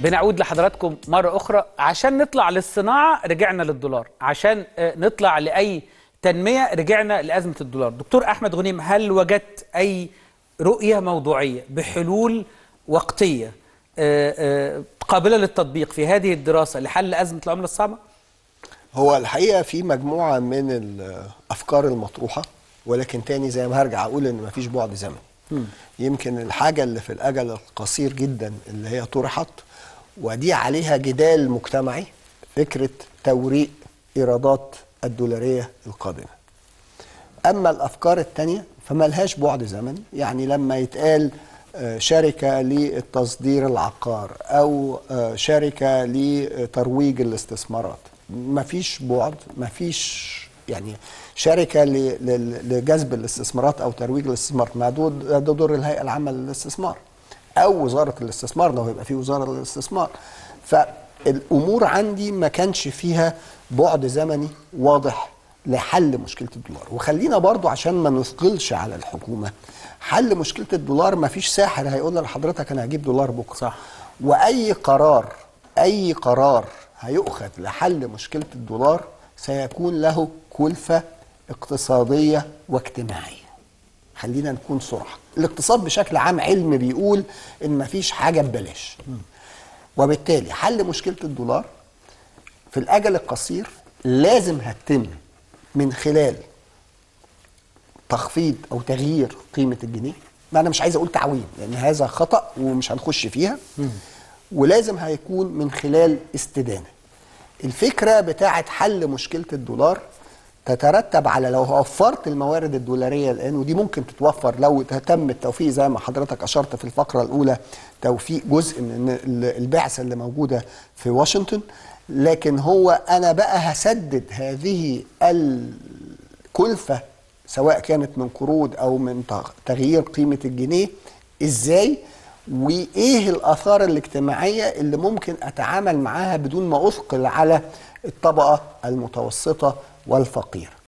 بنعود لحضراتكم مرة أخرى عشان نطلع للصناعة رجعنا للدولار عشان آه، نطلع لأي تنمية رجعنا لأزمة الدولار دكتور أحمد غنيم هل وجدت أي رؤية موضوعية بحلول وقتية آه، آه، قابلة للتطبيق في هذه الدراسة لحل أزمة العملة الصعبة؟ هو الحقيقه في مجموعه من الافكار المطروحه ولكن تاني زي ما هرجع اقول ان مفيش بعد زمني يمكن الحاجه اللي في الاجل القصير جدا اللي هي طرحت ودي عليها جدال مجتمعي فكره توريق ايرادات الدولاريه القادمه اما الافكار التانيه فملهاش بعد زمني يعني لما يتقال آه، شركه للتصدير العقار او آه، شركه لترويج الاستثمارات مفيش بعد مفيش يعني شركه ل- ل- لجذب الاستثمارات او ترويج الاستثمار ما دو- ده دور الهيئه العامه للاستثمار او وزاره الاستثمار لو يبقى في وزاره للاستثمار فالامور عندي ما كانش فيها بعد زمني واضح لحل مشكله الدولار وخلينا برضو عشان ما نثقلش على الحكومه حل مشكله الدولار ما فيش ساحر هيقول لحضرتك انا هجيب دولار بكره صح. واي قرار اي قرار هيؤخذ لحل مشكله الدولار سيكون له كلفه اقتصاديه واجتماعيه خلينا نكون صراحه الاقتصاد بشكل عام علم بيقول ان مفيش حاجه ببلاش وبالتالي حل مشكله الدولار في الاجل القصير لازم هتتم من خلال تخفيض او تغيير قيمه الجنيه ما انا مش عايز اقول تعويم لان هذا خطا ومش هنخش فيها ولازم هيكون من خلال استدانه الفكره بتاعه حل مشكله الدولار تترتب على لو وفرت الموارد الدولاريه الان ودي ممكن تتوفر لو تم التوفيق زي ما حضرتك اشرت في الفقره الاولى توفيق جزء من ال- البعثه اللي موجوده في واشنطن لكن هو انا بقى هسدد هذه الكلفه سواء كانت من قروض او من تغ- تغيير قيمه الجنيه ازاي وايه الاثار الاجتماعيه اللي ممكن اتعامل معاها بدون ما اثقل على الطبقه المتوسطه والفقيره